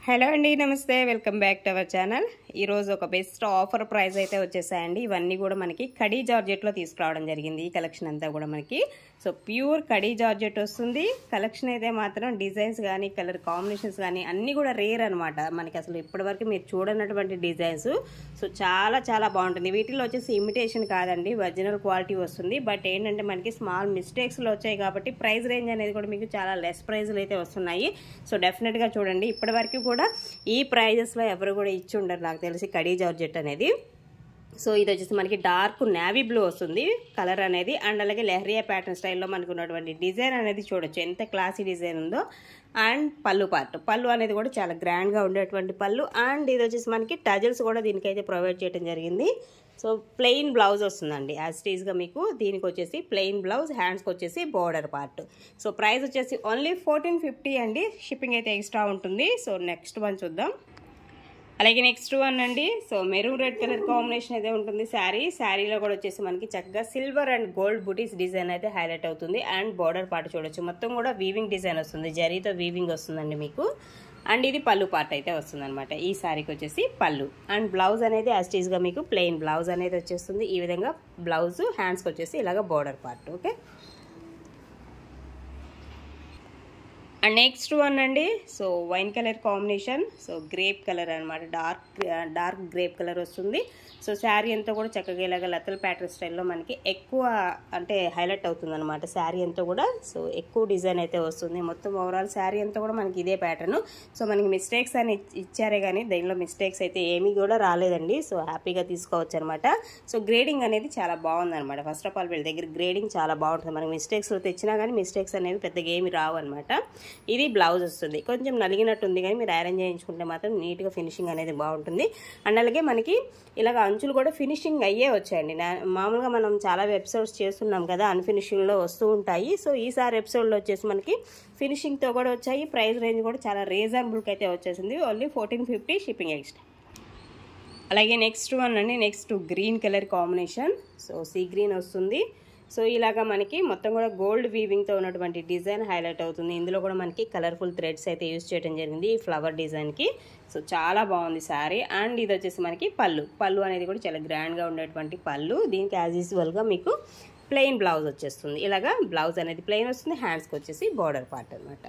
hello అండి నమస్తే welcome back to our channel ఈరోజు ఒక బెస్ట్ ఆఫర్ ప్రైస్ అయితే వచ్చేసాయండి ఇవన్నీ కూడా మనకి కడీ జార్జెట్లో తీసుకురావడం జరిగింది ఈ కలెక్షన్ అంతా కూడా మనకి సో ప్యూర్ కడీ జార్జెట్ వస్తుంది కలెక్షన్ అయితే మాత్రం డిజైన్స్ కానీ కలర్ కాంబినేషన్స్ కానీ అన్నీ కూడా రేర్ అనమాట మనకి అసలు ఇప్పటివరకు మీరు చూడనటువంటి డిజైన్స్ సో చాలా చాలా బాగుంటుంది వీటిలో వచ్చేసి ఇమిటేషన్ కాదండి ఒరిజినల్ క్వాలిటీ వస్తుంది బట్ ఏంటంటే మనకి స్మాల్ మిస్టేక్స్లో వచ్చాయి కాబట్టి ప్రైస్ రేంజ్ అనేది కూడా మీకు చాలా లెస్ ప్రైజ్లు అయితే వస్తున్నాయి సో డెఫినెట్గా చూడండి ఇప్పటివరకు కూడా ఈ ప్రైజెస్లో ఎవరు కూడా ఇచ్చి ఉండరు నాకు తెలిసి కడీ జార్జెట్ అనేది సో ఇది వచ్చేసి మనకి డార్క్ నావీ బ్లూ వస్తుంది కలర్ అనేది అండ్ అలాగే లెహరియా ప్యాటర్న్ స్టైల్లో మనకు ఉన్నటువంటి డిజైన్ అనేది చూడొచ్చు ఎంత క్లాసీ డిజైన్ ఉందో అండ్ పళ్ళు పార్ట్ పళ్ళు అనేది కూడా చాలా గ్రాండ్గా ఉండేటువంటి పళ్ళు అండ్ ఇది వచ్చేసి మనకి టజల్స్ కూడా దీనికైతే ప్రొవైడ్ చేయడం జరిగింది సో ప్లెయిన్ బ్లౌజ్ వస్తుందండి యాజ్ టీజ్గా మీకు దీనికి వచ్చేసి ప్లెయిన్ బ్లౌజ్ హ్యాండ్స్కి వచ్చేసి బోర్డర్ పార్ట్ సో ప్రైస్ వచ్చేసి ఓన్లీ ఫోర్టీన్ ఫిఫ్టీ అండి షిప్పింగ్ అయితే ఎక్స్ట్రా ఉంటుంది సో నెక్స్ట్ వన్ చూద్దాం అలాగే నెక్స్ట్ వన్ అండి so maroon red colour combination అయితే ఉంటుంది శారీ శారీలో కూడా వచ్చేసి మనకి చక్కగా silver and gold butis design అయితే హైలైట్ అవుతుంది అండ్ బార్డర్ పార్ట్ చూడొచ్చు మొత్తం కూడా వీవింగ్ డిజైన్ వస్తుంది జరీతో వీవింగ్ వస్తుందండి మీకు అండ్ ఇది పళ్ళు పార్ట్ అయితే వస్తుంది అనమాట ఈ శారీకి వచ్చేసి పళ్ళు అండ్ బ్లౌజ్ అనేది యాస్టీజ్గా మీకు ప్లెయిన్ బ్లౌజ్ అనేది వచ్చేస్తుంది ఈ విధంగా బ్లౌజ్ హ్యాండ్స్కి వచ్చేసి ఇలాగ border part okay and next one అండి so wine colour combination so grape colour అనమాట డార్క్ డార్క్ గ్రేప్ కలర్ వస్తుంది సో శారీ అంతా కూడా చక్కగా ఇలాగ లతల్ ప్యాటర్న్ స్టైల్లో మనకి ఎక్కువ అంటే హైలైట్ అవుతుంది అనమాట శారీ అంతా కూడా సో ఎక్కువ డిజైన్ అయితే వస్తుంది మొత్తం ఓవరాల్ శారీ అంతా కూడా మనకి ఇదే ప్యాటర్న్ సో మనకి మిస్టేక్స్ అని ఇచ్చారే కానీ దీనిలో మిస్టేక్స్ అయితే ఏమీ కూడా రాలేదండి సో హ్యాపీగా తీసుకోవచ్చు అనమాట సో గ్రేడింగ్ అనేది చాలా బాగుంది అనమాట ఫస్ట్ ఆఫ్ ఆల్ వీళ్ళ దగ్గర గ్రేడింగ్ చాలా బాగుంటుంది మనకి మిస్టేక్స్ తెచ్చినా కానీ మిస్టేక్స్ అనేవి పెద్దగా ఏమి రావు అనమాట ఇది బ్లౌజ్ వస్తుంది కొంచెం నలిగినట్టు ఉంది కానీ మీరు అరేంజ్ చేయించుకుంటే మాత్రం నీట్గా ఫినిషింగ్ అనేది బాగుంటుంది అండ్ అలాగే మనకి ఇలాగ అంచులు కూడా ఫినిషింగ్ అయ్యే వచ్చాయండి మామూలుగా మనం చాలా ఎపిసోడ్స్ చేస్తున్నాం కదా అన్ఫినిషింగ్లో వస్తూ ఉంటాయి సో ఈసారి ఎపిసోడ్లో వచ్చేసి మనకి ఫినిషింగ్తో కూడా వచ్చాయి ప్రైస్ రేంజ్ కూడా చాలా రీజనబుల్కి అయితే వచ్చేసింది only fourteen fifty shipping extra అలాగే నెక్స్ట్ వన్ అండి next green colour combination so sea green వస్తుంది సో ఇలాగా మనకి మొత్తం కూడా గోల్డ్ వీవింగ్తో ఉన్నటువంటి డిజైన్ హైలైట్ అవుతుంది ఇందులో కూడా మనకి కలర్ఫుల్ థ్రెడ్స్ అయితే యూజ్ చేయడం జరిగింది ఈ ఫ్లవర్ డిజైన్కి సో చాలా బాగుంది శారీ అండ్ ఇది వచ్చేసి మనకి పళ్ళు పళ్ళు అనేది కూడా చాలా గ్రాండ్గా ఉండేటువంటి పళ్ళు దీనికి యాజ్ యూజువల్గా మీకు ప్లెయిన్ బ్లౌజ్ వచ్చేస్తుంది ఇలాగా బ్లౌజ్ అనేది ప్లెయిన్ వస్తుంది హ్యాండ్స్కి వచ్చేసి బార్డర్ పార్ట్ అనమాట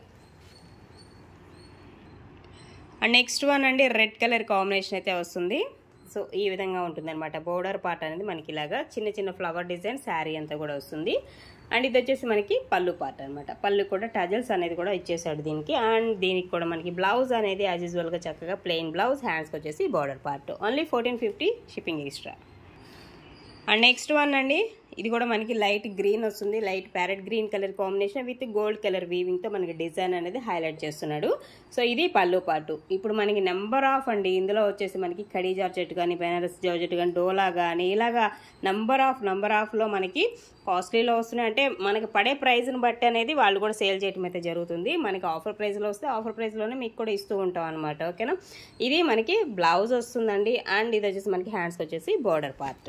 అండ్ నెక్స్ట్ వన్ అండి రెడ్ కలర్ కాంబినేషన్ అయితే వస్తుంది సో ఈ విధంగా ఉంటుంది అనమాట బోర్డర్ పార్ట్ అనేది మనకి ఇలాగా చిన్న చిన్న ఫ్లవర్ డిజైన్ శారీ అంతా కూడా వస్తుంది అండ్ ఇది వచ్చేసి మనకి పళ్ళు పార్ట్ అనమాట పళ్ళు కూడా టజల్స్ అనేది కూడా ఇచ్చేసాడు దీనికి అండ్ దీనికి కూడా మనకి బ్లౌజ్ అనేది యాజ్ యూజువల్గా చక్కగా ప్లెయిన్ బ్లౌజ్ హ్యాండ్స్కి వచ్చేసి border part only fourteen fifty shipping extra and next one అండి ఇది కూడా మనకి లైట్ గ్రీన్ వస్తుంది light parrot green colour combination with gold colour వీవింగ్తో మనకి డిజైన్ అనేది హైలైట్ చేస్తున్నాడు సో ఇది పళ్ళు పాటు ఇప్పుడు మనకి నెంబర్ ఆఫ్ అండి ఇందులో వచ్చేసి మనకి కడీ జార్జెట్ కానీ బెనారస్ జార్జెట్ కానీ డోలా కానీ ఇలాగా నెంబర్ ఆఫ్ నెంబర్ ఆఫ్లో మనకి కాస్ట్లీలో వస్తున్నాయి అంటే మనకి పడే ప్రైస్ని బట్టి అనేది వాళ్ళు కూడా సేల్ చేయడం అయితే జరుగుతుంది మనకి ఆఫర్ ప్రైస్లో వస్తే ఆఫర్ ప్రైస్లోనే మీకు కూడా ఇస్తూ ఉంటాం అనమాట ఓకేనా ఇది మనకి బ్లౌజ్ వస్తుందండి అండ్ ఇది వచ్చేసి మనకి హ్యాండ్స్కి వచ్చేసి బార్డర్ పార్ట్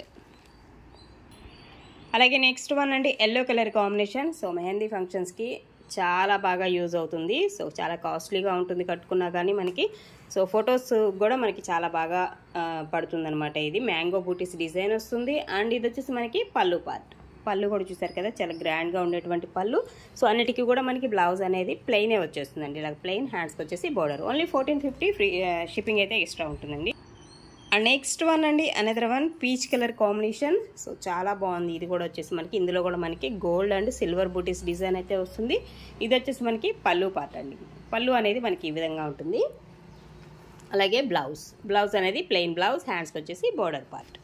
అలాగే నెక్స్ట్ వన్ అండి yellow colour combination so mehndi ఫంక్షన్స్కి చాలా బాగా యూజ్ అవుతుంది సో చాలా కాస్ట్లీగా ఉంటుంది కట్టుకున్నా కానీ మనకి సో ఫొటోస్ కూడా మనకి చాలా బాగా పడుతుంది అనమాట ఇది మ్యాంగో బూటీస్ డిజైన్ వస్తుంది అండ్ ఇది వచ్చేసి మనకి పళ్ళు పార్ట్ పళ్ళు కూడా చూసారు కదా చాలా గ్రాండ్గా ఉండేటువంటి పళ్ళు సో అన్నిటికీ కూడా మనకి బ్లౌజ్ అనేది ప్లెయినే వచ్చేస్తుందండి ఇలా ప్లెయిన్ హ్యాండ్స్కి వచ్చేసి border only fourteen fifty free shipping అయితే ఎక్స్ట్రా ఉంటుందండి అండ్ నెక్స్ట్ వన్ అండి another one peach colour combination so చాలా బాగుంది ఇది కూడా వచ్చేసి మనకి ఇందులో కూడా మనకి gold and silver butis design అయితే వస్తుంది ఇది వచ్చేసి మనకి పళ్ళు పార్ట్ అండి పళ్ళు అనేది మనకి ఈ విధంగా ఉంటుంది అలాగే బ్లౌజ్ బ్లౌజ్ అనేది ప్లెయిన్ బ్లౌజ్ హ్యాండ్స్కి వచ్చేసి బోర్డర్ పార్ట్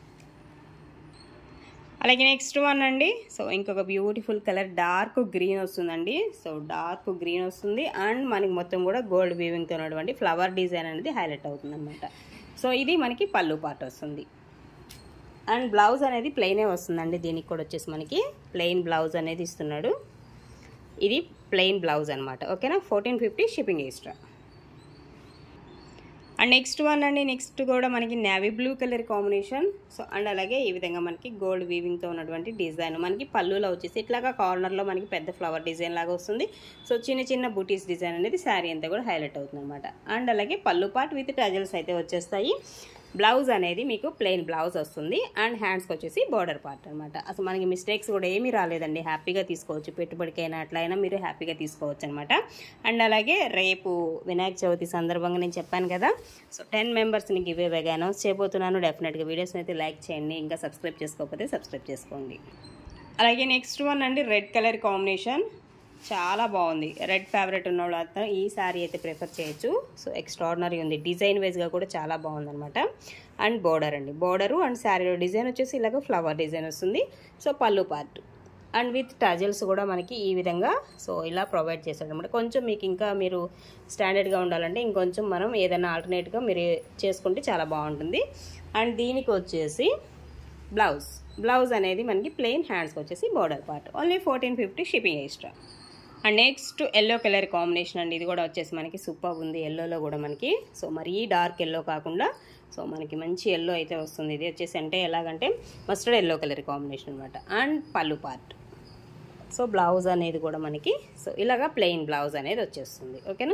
అలాగే నెక్స్ట్ వన్ అండి సో ఇంకొక బ్యూటిఫుల్ కలర్ డార్క్ గ్రీన్ వస్తుందండి సో డార్క్ గ్రీన్ వస్తుంది అండ్ మనకి మొత్తం కూడా గోల్డ్ వీవింగ్తో ఉన్నటువంటి ఫ్లవర్ డిజైన్ అనేది హైలైట్ అవుతుంది అనమాట సో ఇది మనకి పళ్ళు పార్ట్ వస్తుంది అండ్ బ్లౌజ్ అనేది ప్లెయినే వస్తుందండి దీనికి కూడా వచ్చేసి మనకి ప్లెయిన్ బ్లౌజ్ అనేది ఇస్తున్నాడు ఇది ప్లెయిన్ బ్లౌజ్ అనమాట ఓకేనా fourteen fifty shipping extra and next one అండి నెక్స్ట్ కూడా మనకి navy blue colour combination so and అలాగే ఈ విధంగా మనకి గోల్డ్ వీవింగ్తో ఉన్నటువంటి డిజైన్ మనకి పళ్ళులో వచ్చేసి ఇట్లాగా కార్నర్లో మనకి పెద్ద ఫ్లవర్ డిజైన్ లాగా వస్తుంది సో చిన్న చిన్న బూటీస్ డిజైన్ అనేది శారీ అంతా కూడా హైలైట్ అవుతుంది అనమాట అండ్ అలాగే పళ్ళు పార్ట్ విత్ టజల్స్ అయితే వచ్చేస్తాయి బ్లౌజ్ అనేది మీకు ప్లెయిన్ బ్లౌజ్ వస్తుంది అండ్ హ్యాండ్స్కి వచ్చేసి బార్డర్ పార్ట్ అనమాట అసలు మనకి మిస్టేక్స్ కూడా ఏమీ రాలేదండి హ్యాపీగా తీసుకోవచ్చు పెట్టుబడికైనా అట్లయినా మీరు హ్యాపీగా తీసుకోవచ్చు అనమాట అండ్ అలాగే రేపు వినాయక చవితి సందర్భంగా నేను చెప్పాను కదా సో టెన్ మెంబర్స్ని గివ్ వేగా అనౌన్స్ చేయబోతున్నాను డెఫినెట్గా వీడియోస్ని అయితే లైక్ చేయండి ఇంకా సబ్స్క్రైబ్ చేసుకోకపోతే సబ్స్క్రైబ్ చేసుకోండి అలాగే నెక్స్ట్ వన్ అండి రెడ్ కలర్ కాంబినేషన్ చాలా బాగుంది రెడ్ ఫేవరెట్ ఉన్న వాళ్ళంతా ఈ శారీ అయితే ప్రిఫర్ చేయొచ్చు సో ఎక్స్ట్రాడినరీ ఉంది డిజైన్ వైజ్గా కూడా చాలా బాగుందన్నమాట అండ్ బోర్డర్ అండి బోర్డరు అండ్ శారీలో డిజైన్ వచ్చేసి ఇలాగ ఫ్లవర్ డిజైన్ వస్తుంది so pallu part and with tassels కూడా మనకి ఈ విధంగా సో ఇలా ప్రొవైడ్ చేశాడు అనమాట కొంచెం మీకు ఇంకా మీరు స్టాండర్డ్గా ఉండాలంటే ఇంకొంచెం మనం ఏదైనా ఆల్టర్నేట్గా మీరు చేసుకుంటే చాలా బాగుంటుంది అండ్ దీనికి వచ్చేసి బ్లౌజ్ బ్లౌజ్ అనేది మనకి ప్లెయిన్ హ్యాండ్స్కి వచ్చేసి border part only fourteen fifty shipping extra and next yellow colour combination అండి ఇది కూడా వచ్చేసి మనకి సూపర్ ఉంది ఎల్లోలో కూడా మనకి సో మరీ డార్క్ ఎల్లో కాకుండా సో మనకి మంచి ఎల్లో అయితే వస్తుంది ఇది వచ్చేసి అంటే ఎలాగంటే మస్టర్డ్ ఎల్లో కలర్ కాంబినేషన్ అనమాట and pallu part so blouse అనేది కూడా మనకి సో ఇలాగా ప్లెయిన్ బ్లౌజ్ అనేది వచ్చేస్తుంది ఓకేనా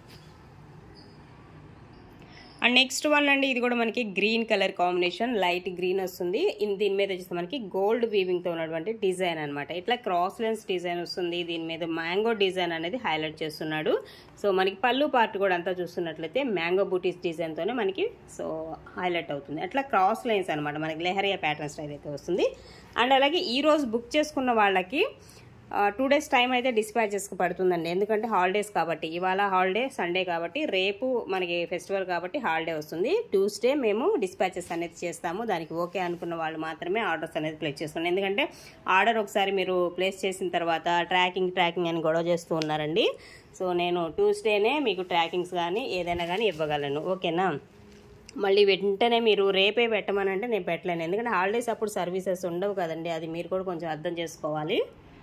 అండ్ నెక్స్ట్ వన్ అండి ఇది కూడా మనకి green colour combination light green వస్తుంది ఇన్- దీని మీద వచ్చేసి మనకి గోల్డ్ వీవింగ్తో ఉన్నటువంటి డిజైన్ అనమాట ఇట్లా క్రాస్ లెన్స్ డిజైన్ వస్తుంది దీని మీద మ్యాంగో డిజైన్ అనేది హైలైట్ చేస్తున్నాడు సో మనకి పళ్ళు పార్ట్ కూడా అంతా చూస్తున్నట్లయితే మ్యాంగో బూటీస్ డిజైన్తోనే మనకి సో హైలైట్ అవుతుంది అట్లా క్రాస్ లైన్స్ అనమాట మనకి లెహరియా ప్యాటర్న్ స్టైల్ అయితే వస్తుంది అండ్ అలాగే ఈ రోజు బుక్ చేసుకున్న వాళ్ళకి టూ డేస్ టైం అయితే డిస్పాచెస్కి పడుతుందండి ఎందుకంటే హాలిడేస్ కాబట్టి ఇవాళ హాలిడే సండే కాబట్టి రేపు మనకి ఫెస్టివల్ కాబట్టి హాలిడే వస్తుంది ట్యూస్డే మేము డిస్పాచెస్ అనేది చేస్తాము దానికి ఓకే అనుకున్న వాళ్ళు మాత్రమే ఆర్డర్స్ అనేది ప్లేస్ చేస్తున్నాం ఎందుకంటే ఆర్డర్ ఒకసారి మీరు ప్లేస్ చేసిన తర్వాత ట్రాకింగ్ ట్రాకింగ్ అని గొడవ చేస్తూ ఉన్నారండి సో నేను ట్యూస్డేనే మీకు ట్రాకింగ్స్ కానీ ఏదైనా కానీ ఇవ్వగలను ఓకేనా మళ్ళీ వెంటనే మీరు రేపే పెట్టమనంటే నేను పెట్టలేను ఎందుకంటే హాలిడేస్ అప్పుడు సర్వీసెస్ ఉండవు కదండి అది మీరు కూడా కొంచెం అర్థం చేసుకోవాలి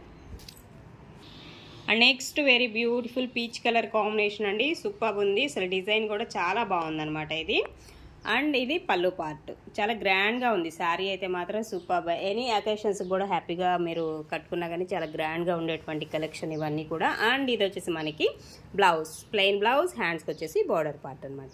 and next very beautiful peach colour combination అండి సూపర్ ఉంది అసలు డిజైన్ కూడా చాలా బాగుందన్నమాట ఇది అండ్ ఇది పళ్ళు పార్ట్ చాలా గ్రాండ్గా ఉంది శారీ అయితే మాత్రం సూపర్ ఎనీ అకేషన్స్ కూడా హ్యాపీగా మీరు కట్టుకున్నా కానీ చాలా గ్రాండ్గా ఉండేటువంటి కలెక్షన్ ఇవన్నీ కూడా అండ్ ఇది వచ్చేసి మనకి బ్లౌజ్ ప్లెయిన్ బ్లౌజ్ హ్యాండ్స్కి వచ్చేసి బార్డర్ పార్ట్ అనమాట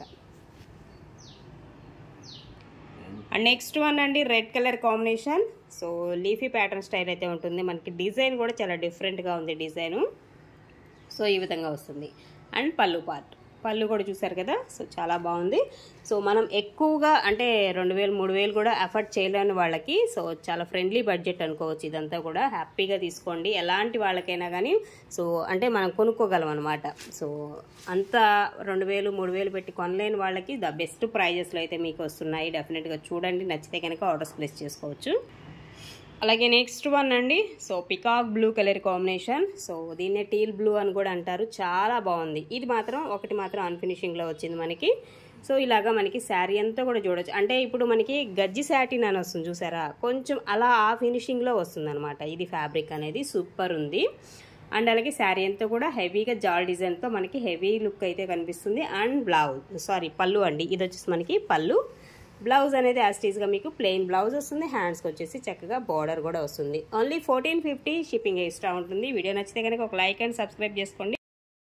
అండ్ నెక్స్ట్ వన్ అండి red colour combination so leafy pattern style అయితే ఉంటుంది మనకి డిజైన్ కూడా చాలా డిఫరెంట్గా ఉంది డిజైను సో ఈ విధంగా వస్తుంది అండ్ పళ్ళు పార్ట్ పళ్ళు కూడా చూసారు కదా సో చాలా బాగుంది సో మనం ఎక్కువగా అంటే రెండు వేలు మూడు వేలు కూడా ఎఫర్ట్ చేయలేని వాళ్ళకి సో చాలా ఫ్రెండ్లీ బడ్జెట్ అనుకోవచ్చు ఇదంతా కూడా హ్యాపీగా తీసుకోండి ఎలాంటి వాళ్ళకైనా కానీ సో అంటే మనం కొనుక్కోగలం అనమాట సో అంత రెండు వేలు మూడు వేలు పెట్టి కొనలేని వాళ్ళకి ద బెస్ట్ ప్రైజెస్లో అయితే మీకు వస్తున్నాయి డెఫినెట్గా చూడండి నచ్చితే కనుక ఆర్డర్స్ ప్లేస్ చేసుకోవచ్చు అలాగే నెక్స్ట్ వన్ అండి so peacock blue colour combination so దీన్నే టీల్ బ్లూ అని కూడా అంటారు చాలా బాగుంది ఇది మాత్రం ఒకటి మాత్రం అన్ఫినిషింగ్లో వచ్చింది మనకి సో ఇలాగా మనకి శారీ అంతా కూడా చూడొచ్చు అంటే ఇప్పుడు మనకి గజ్జి శాటిన్ అని వస్తుంది చూసారా కొంచెం అలా ఆ ఫినిషింగ్లో వస్తుంది అనమాట ఇది ఫ్యాబ్రిక్ అనేది సూపర్ ఉంది అండ్ అలాగే శారీ అంతా కూడా హెవీగా జాల్ డిజైన్తో మనకి హెవీ లుక్ అయితే కనిపిస్తుంది అండ్ బ్లౌజ్ సారీ పళ్ళు అండి ఇది వచ్చేసి మనకి పళ్ళు బ్లౌజ్ అనేది యాస్టీస్గా మీకు ప్లెయిన్ బ్లౌజ్ వస్తుంది హ్యాండ్స్కి వచ్చేసి చక్కగా బార్డర్ కూడా వస్తుంది only fourteen fifty shipping extra ఉంటుంది వీడియో నచ్చితే కనుక ఒక లైక్ అండ్ సబ్స్క్రైబ్ చేసుకోండి